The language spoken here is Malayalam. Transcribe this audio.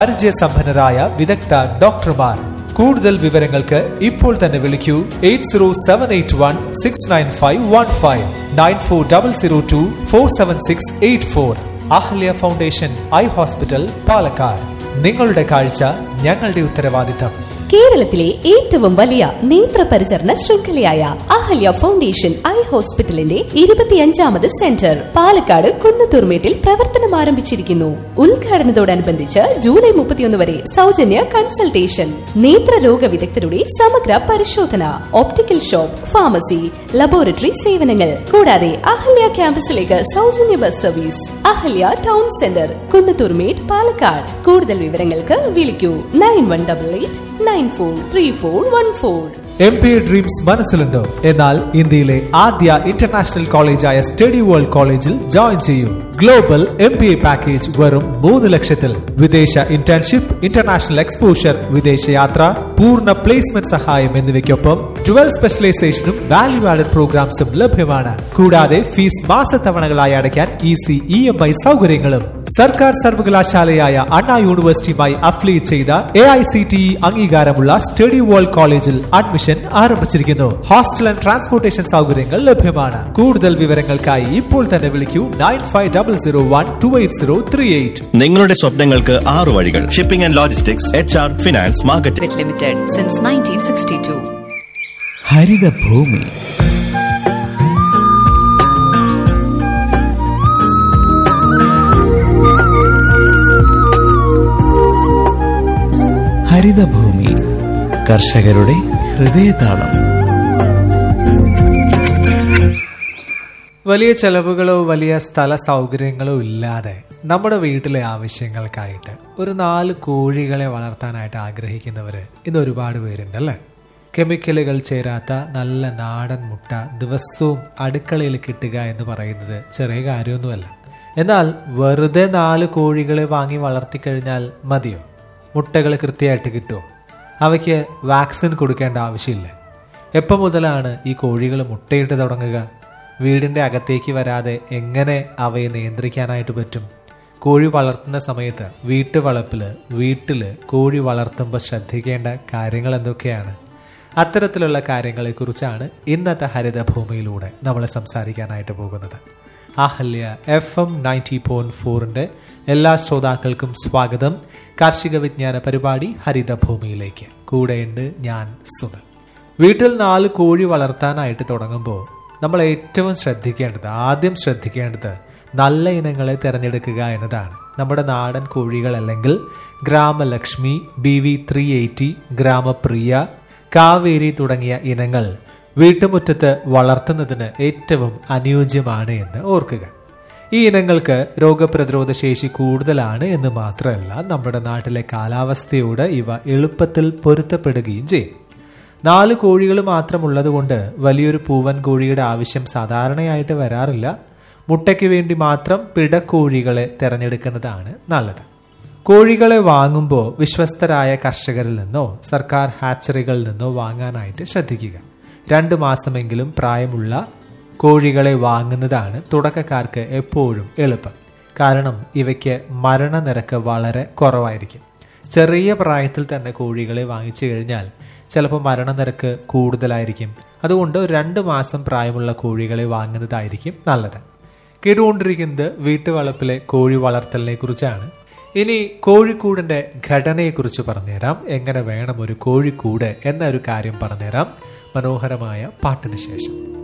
പരിചയസമ്പന്നരായ വിദഗ്ധ ഡോക്ടർമാർ കൂടുതൽ വിവരങ്ങൾക്ക് ഇപ്പോൾ തന്നെ വിളിക്കൂ eight zero seven eight one six nine five one five nine four double zero two four seven six eight four Ahalya foundation eye hospital Palakkad നിങ്ങളുടെ കാഴ്ച ഞങ്ങളുടെ ഉത്തരവാദിത്തം കേരളത്തിലെ ഏറ്റവും വലിയ നേത്ര പരിചരണ ശൃംഖലയായ അഹല്യ ഫൗണ്ടേഷൻ ഐ ഹോസ്പിറ്റലിന്റെ ഇരുപത്തിയഞ്ചാമത് സെന്റർ പാലക്കാട് കുന്നത്തൂർമേട്ടിൽ പ്രവർത്തനം ആരംഭിച്ചിരിക്കുന്നു ഉദ്ഘാടനത്തോടനുബന്ധിച്ച് ജൂലൈ മുപ്പത്തിയൊന്ന് വരെ സൗജന്യ കൺസൾട്ടേഷൻ നേത്രരോഗ വിദഗ്ധരുടെ സമഗ്ര പരിശോധന ഓപ്റ്റിക്കൽ ഷോപ്പ് ഫാർമസി ലബോറട്ടറി സേവനങ്ങൾ കൂടാതെ അഹല്യ ക്യാമ്പസിലേക്ക് സൗജന്യ bus service Ahalya town centre Kunnathurmedu Palakkad കൂടുതൽ വിവരങ്ങൾക്ക് വിളിക്കൂ nine one double eight nine four three four one four M B dreams മനസ്സിലുണ്ടോ എന്നാൽ ഇന്ത്യയിലെ ആദ്യ ഇന്റർനാഷണൽ കോളേജായ സ്റ്റഡി വേൾഡ് കോളേജിൽ ജോയിൻ ചെയ്യൂ global M B A package വെറും മൂന്ന് ലക്ഷത്തിൽ വിദേശ ഇന്റേൺഷിപ്പ് ഇന്റർനാഷണൽ എക്സ്പോഷർ വിദേശയാത്ര പൂർണ്ണ പ്ലേസ്മെന്റ് സഹായം എന്നിവയ്ക്കൊപ്പം ട്വൽവ് സ്പെഷ്യലൈസേഷനും വാല്യൂ ആഡഡ് പ്രോഗ്രാംസും ലഭ്യമാണ് കൂടാതെ ഫീസ് മാസത്തവണകളായി അടയ്ക്കാൻ ഈസി ഇ എം ഐ സൗകര്യങ്ങളും സർക്കാർ സർവകലാശാലയായ അണ്ണാ യൂണിവേഴ്സിറ്റിയുമായി അഫിലിയേറ്റ് ചെയ്ത A I C T E അംഗീകാരമുള്ള സ്റ്റഡി വേൾഡ് കോളേജിൽ അഡ്മിഷൻ ആരംഭിച്ചിരിക്കുന്നു ഹോസ്റ്റൽ ആൻഡ് ട്രാൻസ്പോർട്ടേഷൻ സൗകര്യങ്ങൾ ലഭ്യമാണ് കൂടുതൽ വിവരങ്ങൾക്കായി ഇപ്പോൾ തന്നെ വിളിക്കൂ nine five double zero one two eight zero three eight നിങ്ങളുടെ സ്വപ്നങ്ങൾക്ക് ആറു വഴികൾ shipping and logistics H R finance marketing Bit Limited since 1962. ഹരിതഭൂമി ഹരിതഭൂമി കർഷകരുടെ ഹൃദയതാളം വലിയ ചെലവുകളോ വലിയ സ്ഥല സൗകര്യങ്ങളോ ഇല്ലാതെ നമ്മുടെ വീട്ടിലെ ആവശ്യങ്ങൾക്കായിട്ട് ഒരു നാല് കോഴികളെ വളർത്താനായിട്ട് ആഗ്രഹിക്കുന്നവര് ഇന്ന് ഒരുപാട് പേരുണ്ട് അല്ലേ കെമിക്കലുകൾ ചേരാത്ത നല്ല നാടൻ മുട്ട ദിവസവും അടുക്കളയിൽ കിട്ടുക എന്ന് പറയുന്നത് ചെറിയ കാര്യമൊന്നുമല്ല എന്നാൽ വെറുതെ നാല് കോഴികളെ വാങ്ങി വളർത്തിക്കഴിഞ്ഞാൽ മതിയോ മുട്ടകൾ കൃത്യമായിട്ട് കിട്ടുമോ അവയ്ക്ക് വാക്സിൻ കൊടുക്കേണ്ട ആവശ്യമില്ല എപ്പോൾ മുതലാണ് ഈ കോഴികൾ മുട്ടയിട്ട് തുടങ്ങുക വീടിന്റെ അകത്തേക്ക് വരാതെ എങ്ങനെ അവയെ നിയന്ത്രിക്കാനായിട്ട് പറ്റും കോഴി വളർത്തുന്ന സമയത്ത് വീട്ടുവളപ്പില് വീട്ടില് കോഴി വളർത്തുമ്പോൾ ശ്രദ്ധിക്കേണ്ട കാര്യങ്ങൾ എന്തൊക്കെയാണ് അത്തരത്തിലുള്ള കാര്യങ്ങളെക്കുറിച്ചാണ് ഇന്നത്തെ ഹരിതഭൂമിയിലൂടെ നമ്മൾ സംസാരിക്കാനായിട്ട് പോകുന്നത് Ahalya F M ninety point ഫോറിന്റെ എല്ലാ ശ്രോതാക്കൾക്കും സ്വാഗതം കാർഷിക വിജ്ഞാന പരിപാടി ഹരിതഭൂമിയിലേക്ക് കൂടെയുണ്ട് ഞാൻ സുനിൽ വീട്ടിൽ നാല് കോഴി വളർത്താനായിട്ട് തുടങ്ങുമ്പോൾ നമ്മൾ ഏറ്റവും ശ്രദ്ധിക്കേണ്ടത് ആദ്യം ശ്രദ്ധിക്കേണ്ടത് നല്ല ഇനങ്ങളെ തിരഞ്ഞെടുക്കുക എന്നതാണ് നമ്മുടെ നാടൻ കോഴികൾ അല്ലെങ്കിൽ Gramalakshmi B V three eighty Gramapriya Kaveri തുടങ്ങിയ ഇനങ്ങൾ വീട്ടുമുറ്റത്ത് വളർത്തുന്നതിന് ഏറ്റവും അനുയോജ്യമാണ് എന്ന് ഓർക്കുക ഈ ഇനങ്ങൾക്ക് രോഗപ്രതിരോധ ശേഷി കൂടുതലാണ് എന്ന് മാത്രമല്ല നമ്മുടെ നാട്ടിലെ കാലാവസ്ഥയോട് ഇവ എളുപ്പത്തിൽ പൊരുത്തപ്പെടുകയും ചെയ്യും നാല് കോഴികൾ മാത്രമുള്ളതുകൊണ്ട് വലിയൊരു പൂവൻ കോഴിയുടെ ആവശ്യം സാധാരണയായിട്ട് വരാറില്ല മുട്ടയ്ക്ക് വേണ്ടി മാത്രം പിടക്കോഴികളെ തിരഞ്ഞെടുക്കുന്നതാണ് നല്ലത് കോഴികളെ വാങ്ങുമ്പോൾ വിശ്വസ്തരായ കർഷകരിൽ നിന്നോ സർക്കാർ ഹാച്ചറികളിൽ നിന്നോ വാങ്ങാനായിട്ട് ശ്രദ്ധിക്കുക രണ്ട് മാസമെങ്കിലും പ്രായമുള്ള കോഴികളെ വാങ്ങുന്നതാണ് തുടക്കക്കാർക്ക് എപ്പോഴും എളുപ്പം കാരണം ഇവയ്ക്ക് മരണനിരക്ക് വളരെ കുറവായിരിക്കും ചെറിയ പ്രായത്തിൽ തന്നെ കോഴികളെ വാങ്ങിച്ചു കഴിഞ്ഞാൽ ചിലപ്പോൾ മരണനിരക്ക് കൂടുതലായിരിക്കും അതുകൊണ്ട് ഒരു രണ്ട് മാസം പ്രായമുള്ള കോഴികളെ വാങ്ങുന്നതായിരിക്കും നല്ലത് കേട്ടുകൊണ്ടിരിക്കുന്നത് വീട്ടുവളപ്പിലെ കോഴി വളർത്തലിനെ കുറിച്ചാണ് ഇനി കോഴിക്കൂടിന്റെ ഘടനയെക്കുറിച്ച് പറഞ്ഞുതരാം എങ്ങനെ വേണം ഒരു കോഴിക്കൂട് എന്ന ഒരു കാര്യം പറഞ്ഞുതരാം മനോഹരമായ പാട്ടിന് ശേഷം